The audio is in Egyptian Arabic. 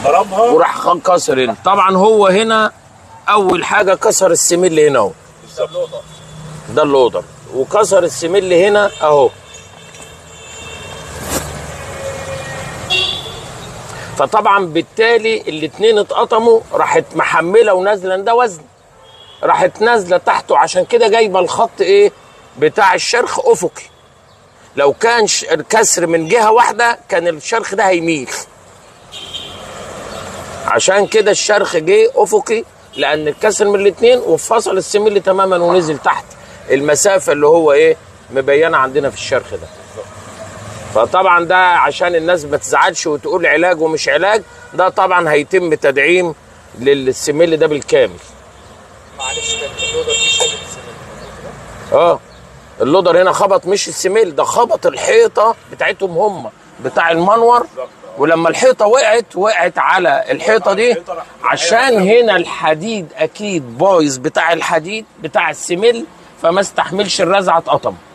ضربها وراح خ- كسر هنا طبعا هو هنا اول حاجه كسر السميل هنا اهو ده اللودر وكسر السميل هنا اهو فطبعا بالتالي الاتنين اتقطموا راحت محمله ونازله ده وزن راحت نازله تحته عشان كده جايبه الخط ايه بتاع الشرخ افقي لو كان ش- الكسر من جهه واحده كان الشرخ ده هيميل عشان كده الشرخ جه افقي لان الكسر من الاثنين وفصل السميل تماما ونزل تحت المسافه اللي هو ايه مبينه عندنا في الشرخ ده فطبعا ده عشان الناس ما تزعلش وتقول علاج ومش علاج ده طبعا هيتم تدعيم للسميل ده بالكامل معلش كان اللودر فيه شويه سمنه اه اللودر هنا خبط مش السميل ده خبط الحيطه بتاعتهم هم بتاع المنور ولما الحيطه وقعت وقعت على الحيطه دي عشان هنا الحديد اكيد بايظ بتاع الحديد بتاع السميل فما استحملش الرزعه اتقطم